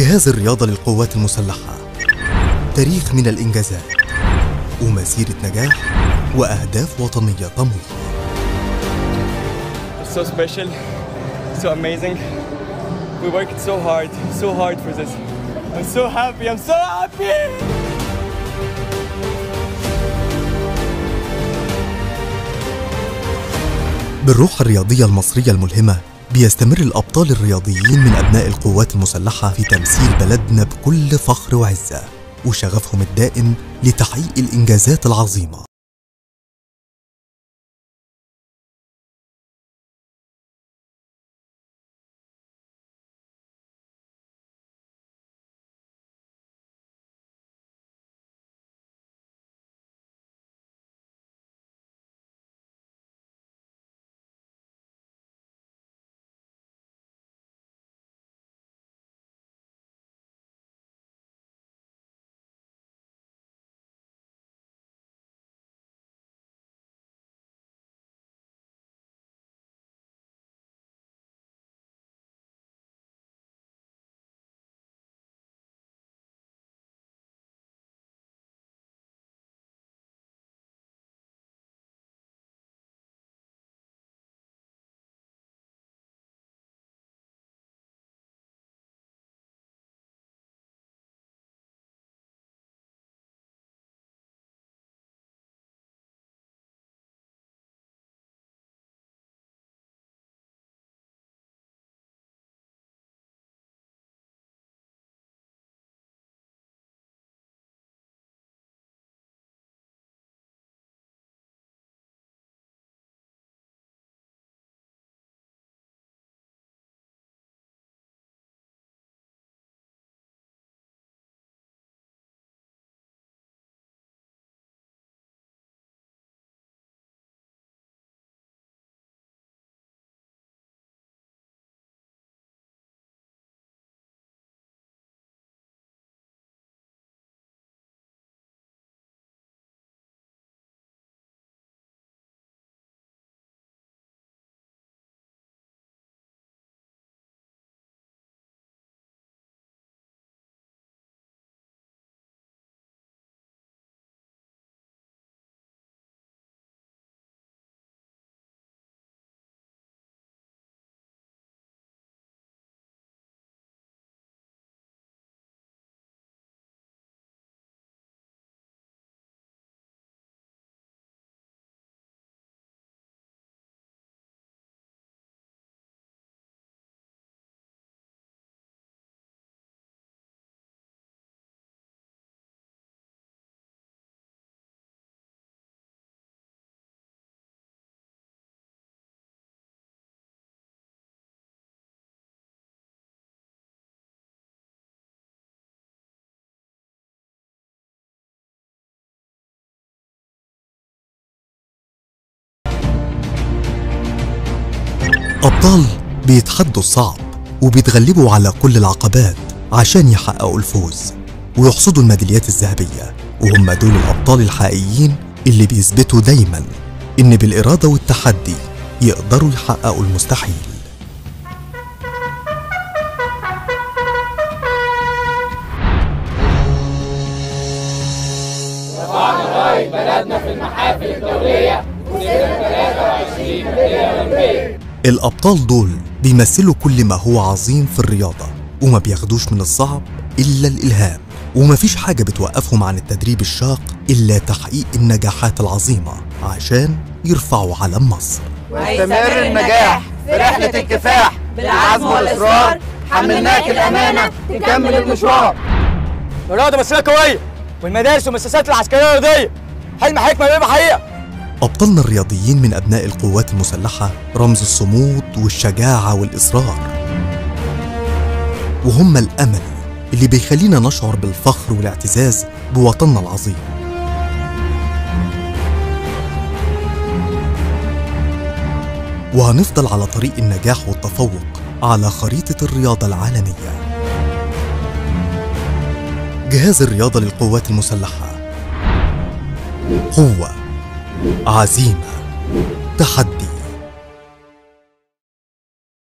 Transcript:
جهاز الرياضة للقوات المسلحة تاريخ من الإنجازات ومسيرة نجاح وأهداف وطنية طموحة It's so special, so amazing. We worked so hard, so hard for this. I'm so happy, I'm so happy! بالروح الرياضية المصرية الملهمة بيستمر الأبطال الرياضيين من أبناء القوات المسلحة في تمثيل بلدنا بكل فخر وعزة وشغفهم الدائم لتحقيق الإنجازات العظيمة أبطال بيتحدوا الصعب وبيتغلبوا على كل العقبات عشان يحققوا الفوز ويحصدوا الميداليات الذهبية وهم دول الأبطال الحقيقيين اللي بيثبتوا دايما إن بالإرادة والتحدي يقدروا يحققوا المستحيل الأبطال دول بيمثلوا كل ما هو عظيم في الرياضة وما بياخدوش من الصعب إلا الإلهام ومفيش حاجة بتوقفهم عن التدريب الشاق إلا تحقيق النجاحات العظيمة عشان يرفعوا علم مصر واستمر النجاح في رحلة الكفاح بالعزم والإصرار حملناك الأمانة تكمل المشوار الرياضة مسيرة قوية والمدارس والمؤسسات العسكرية الرياضية حلم حكمة بيبقى حقيقة أبطالنا الرياضيين من أبناء القوات المسلحة رمز الصمود والشجاعة والإصرار وهم الأمل اللي بيخلينا نشعر بالفخر والاعتزاز بوطننا العظيم وهنفضل على طريق النجاح والتفوق على خريطة الرياضة العالمية جهاز الرياضة للقوات المسلحة قوة عزيمة تحدي